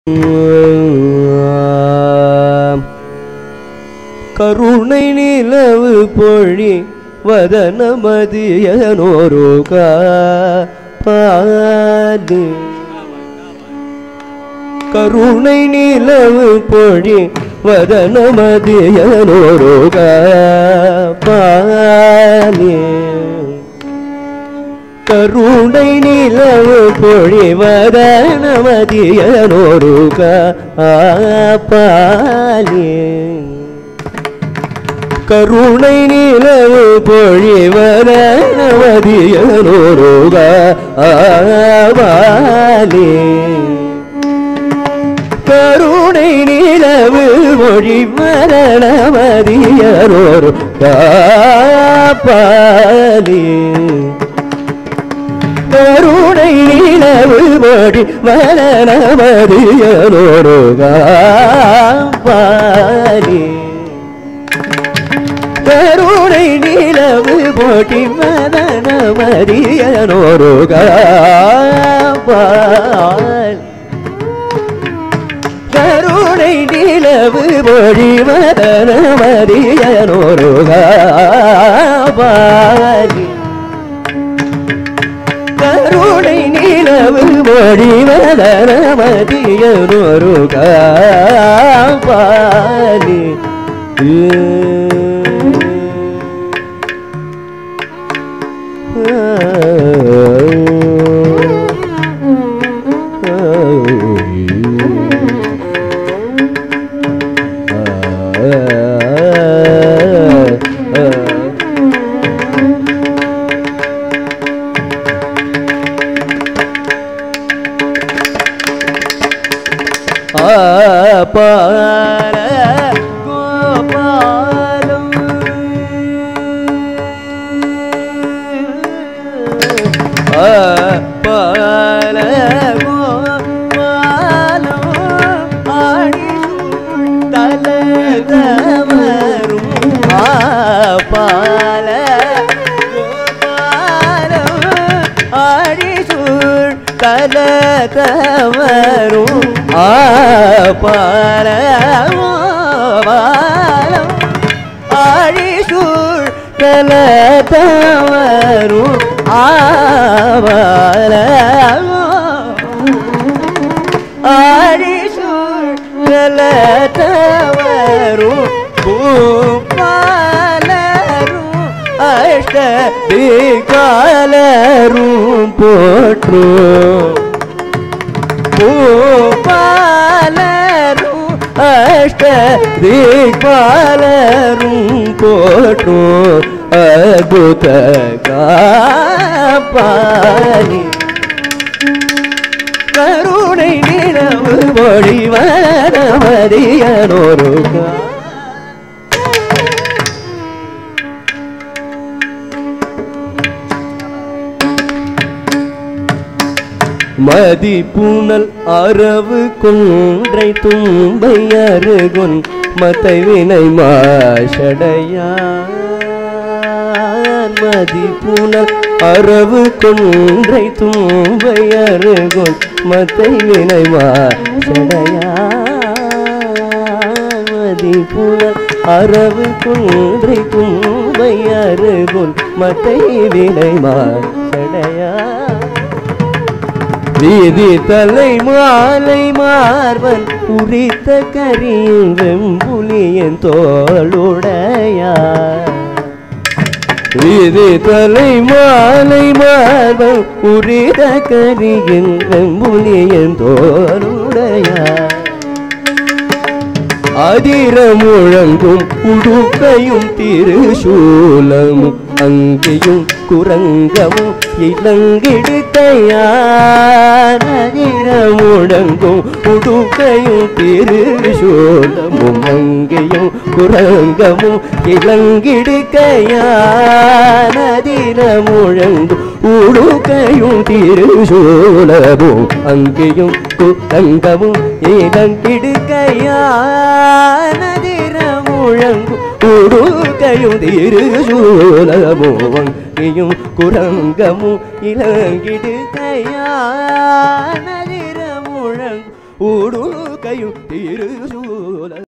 கருணை நிலவு பொழி வதனமதியனோரு பாடு கருணை நிலவு பொழி வதனமதியனோரு பாலே கருணை நிலவு பொழிவதனமதியனோரு பாலே கருணை நிலவு பொழிவதனமதியனோரு பாலே கருணை நிலவு மொழி மரணமதியரோரு காப்பாலி கருணை நிலவு மொழி மரணமதியரோரு காப்பாலி கருணை நிலவு மொழி மரணமதியரோரு காப்பாலி கருணை நிலவு மொழி மதனமதியனோரு காபாலி கருணை நிலவு மொழி மதனமதியனோரு காபாலி பால கோபாலம் பால கோபாலம் ஆடி தலதவரும் பால கோபாலம் ஆடி சூழ் தலதவரும் பாலம் ஆழி சூழ் தலதவரும் ஆவலம் ஆழி சூழ் தலதவரும் பூபாலரும் அஷ்ட திகாலரும் போற்றும் பூபாலரும் அஷ்ட திக்பாலரும் போற்றும் அத்புத காப்பாலி கருணை நிலவு மொழி வரமதியனொரு மதிப்புணல் அரவு கொன்றை தும்பை அருகுன் மத்தை வினை மாஷடையான் மதிப்புணல் அரவு கொன்றை தும்பை அருகுன் மத்தை வினை மாஷடையான் மதிப்புணல் அரவு கொன்றை தும்பை அருகுன் மத்தை வினை மாஷடையான் வீதி தலை மாலை மார்பன் உரித்த கரியும் வெம்புலியன் தோளுடையார் வீதி தலை மாலை மார்பன் உரித்த கரியின் வெம்புலியன் தோளுடையார் அதிர முழங்கும் உடுக்கையும் திருசூலமும் அங்கேயும் குரங்கமும் இளங்கிடுக்கையான் அதிர முழங்கும் உடுக்கையும் திருசூலமும் அங்கேயும் குரங்கமும் இளங்கிடுக்கையான் அதிர முழங்கும் உடுக்கையும் திருசூலமும் அங்கேயும் குரங்கமும் இளங்கிடுக்கையானதிர முழங்கும் உடுக்கையும் திருசூலமும் அங்கேயும் குரங்கமும் இளங்கிடுக்கையானதிர முழங்கும் ഉടുക്കയും തിരുശൂല